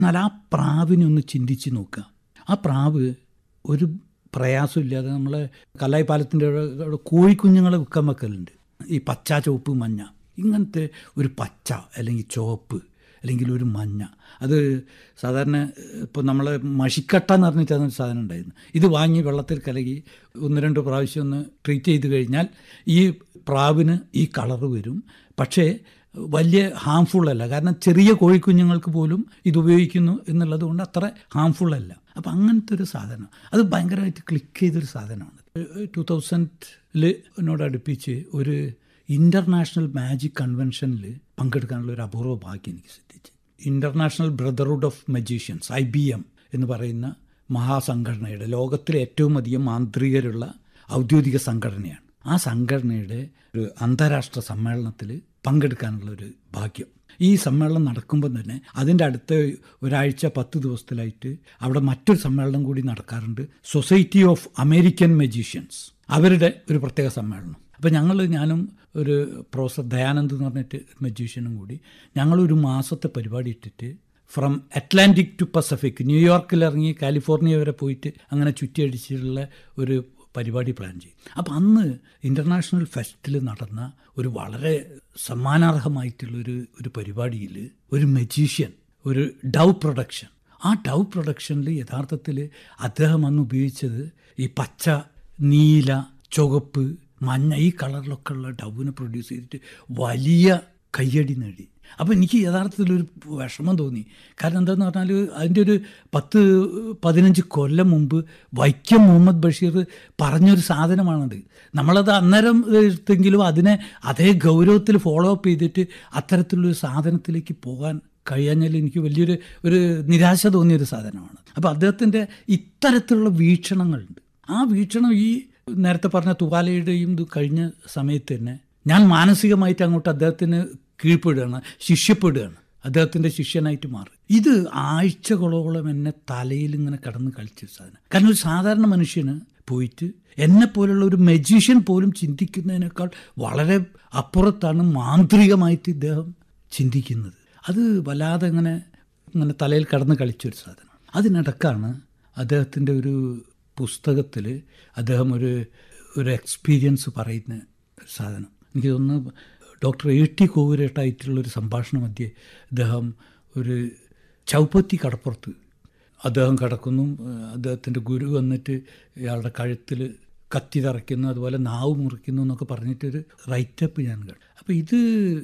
എന്നാൽ ആ പ്രാവിനെ ഒന്ന് ചിന്തിച്ച് നോക്കുക ആ പ്രാവ് ഒരു പ്രയാസമില്ലാതെ നമ്മളെ കല്ലായി പാലത്തിൻ്റെ അവിടെ കോഴിക്കുഞ്ഞുങ്ങളെ വിൽക്കാൻ വെക്കലുണ്ട് ഈ പച്ച ചുവപ്പ് മഞ്ഞ ഇങ്ങനത്തെ ഒരു പച്ച അല്ലെങ്കിൽ ചുവപ്പ് അല്ലെങ്കിൽ ഒരു മഞ്ഞ അത് സാധാരണ ഇപ്പോൾ നമ്മൾ മഷിക്കട്ട എന്ന് പറഞ്ഞിട്ടാണ് ഒരു സാധനം ഉണ്ടായിരുന്നു ഇത് വാങ്ങി വെള്ളത്തിൽ കലകി ഒന്ന് രണ്ട് പ്രാവശ്യം ഒന്ന് ട്രീറ്റ് ചെയ്ത് കഴിഞ്ഞാൽ ഈ പ്രാവിന് ഈ കളറ് വരും പക്ഷേ വലിയ ഹാംഫുൾ അല്ല കാരണം ചെറിയ കോഴിക്കുഞ്ഞുങ്ങൾക്ക് പോലും ഇത് ഉപയോഗിക്കുന്നു എന്നുള്ളത് കൊണ്ട് അത്ര ഹാംഫുൾ അല്ല അപ്പം അങ്ങനത്തെ ഒരു സാധനം അത് ഭയങ്കരമായിട്ട് ക്ലിക്ക് ചെയ്തൊരു സാധനമാണ് ടു തൗസൻഡിൽ എന്നോട് അടുപ്പിച്ച് ഒരു ഇൻ്റർനാഷണൽ മാജിക് കൺവെൻഷനിൽ പങ്കെടുക്കാനുള്ള ഒരു അപൂർവ ഭാഗ്യം എനിക്ക് സിദ്ധിച്ചു International Brotherhood of Magicians I B M എന്ന് പറയുന്ന മഹാസംഘടനയുടെ ലോകത്തിലെ ഏറ്റവും അധികം മാന്ത്രികരുള്ള ഔദ്യോഗിക സംഘടനയാണ് ആ സംഘടനയുടെ ഒരു അന്താരാഷ്ട്ര സമ്മേളനത്തിൽ പങ്കെടുക്കാനുള്ള ഒരു ഭാഗ്യം ഈ സമ്മേളനം നടക്കുമ്പോൾ തന്നെ അതിൻ്റെ അടുത്ത ഒരാഴ്ച പത്ത് ദിവസത്തിലായിട്ട് അവിടെ മറ്റൊരു സമ്മേളനം കൂടി നടക്കാറുണ്ട് സൊസൈറ്റി ഓഫ് അമേരിക്കൻ മജീഷ്യൻസ് അവരുടെ ഒരു പ്രത്യേക സമ്മേളനം അപ്പോൾ ഞങ്ങൾ ഞാനും ഒരു പ്രൊഫസർ ദയാനന്ദ് എന്ന് പറഞ്ഞിട്ട് മജീഷ്യനും കൂടി ഞങ്ങളൊരു മാസത്തെ പരിപാടി ഇട്ടിട്ട് ഫ്രം അറ്റ്ലാന്റിക് ടു പസഫിക് ന്യൂയോർക്കിൽ ഇറങ്ങി കാലിഫോർണിയ വരെ പോയിട്ട് അങ്ങനെ ചുറ്റിയടിച്ചിട്ടുള്ള ഒരു പരിപാടി പ്ലാൻ ചെയ്യും അപ്പോൾ അന്ന് ഇൻ്റർനാഷണൽ ഫെസ്റ്റിൽ നടന്ന ഒരു വളരെ സമ്മാനാർഹമായിട്ടുള്ളൊരു ഒരു പരിപാടിയിൽ ഒരു മജീഷ്യൻ ഒരു ഡൗ പ്രൊഡക്ഷൻ ആ ഡൗ പ്രൊഡക്ഷനിൽ യഥാർത്ഥത്തിൽ അദ്ദേഹം അന്ന് ഉപയോഗിച്ചത് ഈ പച്ച നീല ചുവപ്പ് മഞ്ഞ ഈ കളറിലൊക്കെ ഉള്ള ഡവിനെ പ്രൊഡ്യൂസ് ചെയ്തിട്ട് വലിയ കയ്യടി നേടി അപ്പോൾ എനിക്ക് യഥാർത്ഥത്തിൽ ഒരു വിഷമം തോന്നി കാരണം എന്താണെന്ന് പറഞ്ഞാൽ അതിൻ്റെ ഒരു പത്ത് പതിനഞ്ച് കൊല്ലം മുമ്പ് വൈക്കം മുഹമ്മദ് ബഷീർ പറഞ്ഞൊരു സാധനമാണത് നമ്മളത് അന്നേരം എടുത്തെങ്കിലും അതിനെ അതേ ഗൗരവത്തിൽ ഫോളോ അപ്പ് ചെയ്തിട്ട് അത്തരത്തിലുള്ളൊരു സാധനത്തിലേക്ക് പോകാൻ കഴിയാഞ്ഞാൽ എനിക്ക് വലിയൊരു ഒരു നിരാശ തോന്നിയൊരു സാധനമാണ് അപ്പോൾ അദ്ദേഹത്തിൻ്റെ ഇത്തരത്തിലുള്ള വീക്ഷണങ്ങളുണ്ട് ആ വീക്ഷണം ഈ നേരത്തെ പറഞ്ഞ തുവാലയുടെയും ഇത് കഴിഞ്ഞ സമയത്ത് തന്നെ ഞാൻ മാനസികമായിട്ട് അങ്ങോട്ട് അദ്ദേഹത്തിന് കീഴ്പ്പെടുകയാണ് ശിഷ്യപ്പെടുകയാണ് അദ്ദേഹത്തിൻ്റെ ശിഷ്യനായിട്ട് മാറി ഇത് ആഴ്ചകളോളം എന്നെ തലയിൽ ഇങ്ങനെ കടന്ന് കളിച്ച സാധനം കാരണം ഒരു സാധാരണ മനുഷ്യന് പോയിട്ട് എന്നെ പോലുള്ള ഒരു മജീഷ്യൻ പോലും ചിന്തിക്കുന്നതിനേക്കാൾ വളരെ അപ്പുറത്താണ് മാന്ത്രികമായിട്ട് ഇദ്ദേഹം ചിന്തിക്കുന്നത് അത് വല്ലാതെ ഇങ്ങനെ ഇങ്ങനെ തലയിൽ കടന്ന് കളിച്ചൊരു സാധനം അതിനിടക്കാണ് അദ്ദേഹത്തിൻ്റെ ഒരു പുസ്തകത്തിൽ അദ്ദേഹം ഒരു ഒരു എക്സ്പീരിയൻസ് പറയുന്ന സാധനം എനിക്ക് തോന്നുന്നു ഡോക്ടർ എ ടി കോവിരേട്ടായിട്ടുള്ള ഒരു സംഭാഷണ മധ്യേ അദ്ദേഹം ഒരു ചൗപ്പത്തി കടപ്പുറത്ത് അദ്ദേഹം കിടക്കുന്നു അദ്ദേഹത്തിൻ്റെ ഗുരു വന്നിട്ട് ഇയാളുടെ കഴുത്തിൽ കത്തി തറയ്ക്കുന്നു അതുപോലെ നാവ് മുറിക്കുന്നു എന്നൊക്കെ പറഞ്ഞിട്ടൊരു റൈറ്റപ്പ് ഞാൻ കണ്ടു അപ്പോൾ ഇത്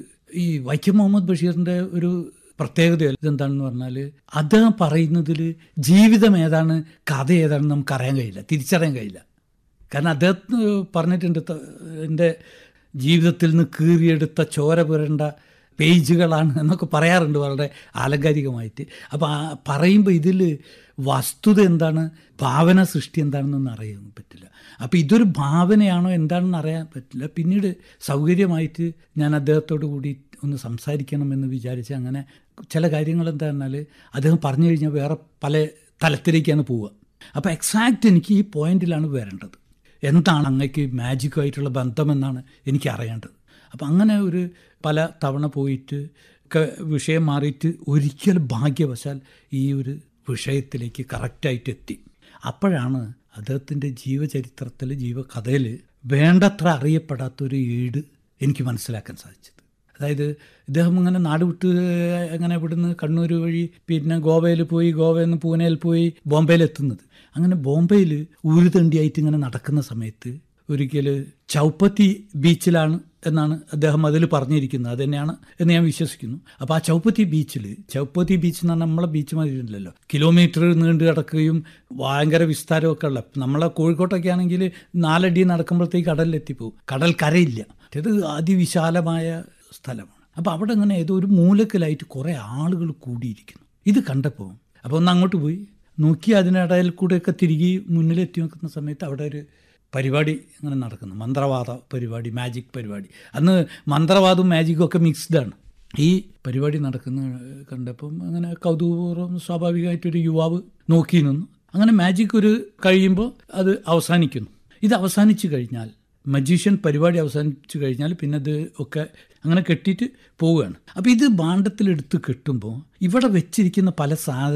ഈ വൈക്കം മുഹമ്മദ് ബഷീറിൻ്റെ ഒരു പ്രത്യേകത ഇതെന്താണെന്ന് പറഞ്ഞാൽ അദ്ദേഹം പറയുന്നതിൽ ജീവിതം ഏതാണ് കഥ ഏതാണെന്ന് നമുക്ക് അറിയാൻ കഴിയില്ല തിരിച്ചറിയാൻ കഴിയില്ല കാരണം അദ്ദേഹത്തിന് പറഞ്ഞിട്ടുണ്ട് എൻ്റെ ജീവിതത്തിൽ നിന്ന് കീറിയെടുത്ത ചോര പുരണ്ട പേജുകളാണ് എന്നൊക്കെ പറയാറുണ്ട് വളരെ ആലങ്കാരികമായിട്ട് അപ്പോൾ ആ പറയുമ്പോൾ ഇതിൽ വസ്തുത എന്താണ് ഭാവന സൃഷ്ടി എന്താണെന്നൊന്നും അറിയാൻ പറ്റില്ല അപ്പോൾ ഇതൊരു ഭാവനയാണോ എന്താണെന്ന് അറിയാൻ പറ്റില്ല പിന്നീട് സൗകര്യമായിട്ട് ഞാൻ അദ്ദേഹത്തോട് കൂടി ഒന്ന് സംസാരിക്കണമെന്ന് വിചാരിച്ച് അങ്ങനെ ചില കാര്യങ്ങൾ എന്താ പറഞ്ഞാൽ അദ്ദേഹം പറഞ്ഞു കഴിഞ്ഞാൽ വേറെ പല തലത്തിലേക്കാണ് പോവുക അപ്പോൾ എക്സാക്റ്റ് എനിക്ക് ഈ പോയിന്റിലാണ് വരേണ്ടത് എന്താണ് അങ്ങക്ക് മാജിക്കുമായിട്ടുള്ള ബന്ധമെന്നാണ് എനിക്ക് അറിയേണ്ടത് അപ്പം അങ്ങനെ ഒരു പല തവണ പോയിട്ട് ഒക്കെ വിഷയം മാറിയിട്ട് ഒരിക്കൽ ഭാഗ്യവശാൽ ഈ ഒരു വിഷയത്തിലേക്ക് കറക്റ്റായിട്ട് എത്തി അപ്പോഴാണ് അദ്ദേഹത്തിൻ്റെ ജീവചരിത്രത്തിൽ ജീവകഥയിൽ വേണ്ടത്ര അറിയപ്പെടാത്തൊരു ഏട് എനിക്ക് മനസ്സിലാക്കാൻ സാധിച്ചത് അതായത് ഇദ്ദേഹം ഇങ്ങനെ നാട് വിട്ട് അങ്ങനെ ഇവിടുന്ന് കണ്ണൂർ വഴി പിന്നെ ഗോവയിൽ പോയി ഗോവയിൽ നിന്ന് പൂനെയിൽ പോയി ബോംബെയിൽ എത്തുന്നത് അങ്ങനെ ബോംബെയിൽ ഊരുതണ്ടിയായിട്ട് ഇങ്ങനെ നടക്കുന്ന സമയത്ത് ഒരിക്കൽ ചൗപ്പത്തി ബീച്ചിലാണ് എന്നാണ് അദ്ദേഹം അതിൽ പറഞ്ഞിരിക്കുന്നത് അത് തന്നെയാണ് എന്ന് ഞാൻ വിശ്വസിക്കുന്നു അപ്പോൾ ആ ചൗപ്പത്തി ബീച്ചിൽ ചൗപ്പത്തി ബീച്ച് എന്ന് പറഞ്ഞാൽ നമ്മളെ ബീച്ച് മാതിരിയല്ലല്ലോ കിലോമീറ്റർ നീണ്ടു കിടക്കുകയും ഭയങ്കര വിസ്താരമൊക്കെ ഉള്ള നമ്മളെ കോഴിക്കോട്ടൊക്കെ ആണെങ്കിൽ നാലടി നടക്കുമ്പോഴത്തേക്ക് കടലിലെത്തിപ്പോവും കടൽ കരയില്ല ഇത് അതിവിശാലമായ സ്ഥലമാണ് അപ്പോൾ അവിടെ അങ്ങനെ ഏതോ ഒരു മൂലക്കലായിട്ട് കുറേ ആളുകൾ കൂടിയിരിക്കുന്നു ഇത് കണ്ടപ്പോൾ അപ്പോൾ ഒന്ന് അങ്ങോട്ട് പോയി നോക്കി അതിനിടയിൽ കൂടെയൊക്കെ തിരികെ മുന്നിലെത്തി നോക്കുന്ന സമയത്ത് അവിടെ ഒരു പരിപാടി ഇങ്ങനെ നടക്കുന്നു മന്ത്രവാദ പരിപാടി മാജിക് പരിപാടി അന്ന് മന്ത്രവാദവും മാജിക്കും ഒക്കെ മിക്സ്ഡാണ് ഈ പരിപാടി നടക്കുന്ന കണ്ടപ്പം അങ്ങനെ കൗതുകപൂർവ്വം സ്വാഭാവികമായിട്ടൊരു യുവാവ് നോക്കി നിന്നു അങ്ങനെ മാജിക് ഒരു കഴിയുമ്പോൾ അത് അവസാനിക്കുന്നു ഇത് അവസാനിച്ചു കഴിഞ്ഞാൽ മജീഷ്യൻ പരിപാടി അവസാനിച്ചു കഴിഞ്ഞാൽ പിന്നെ അത് ഒക്കെ അങ്ങനെ കെട്ടിയിട്ട് പോവുകയാണ് അപ്പോൾ ഇത് ഭാണ്ഡത്തിലെടുത്ത് കെട്ടുമ്പോൾ ഇവിടെ വെച്ചിരിക്കുന്ന പല സാധന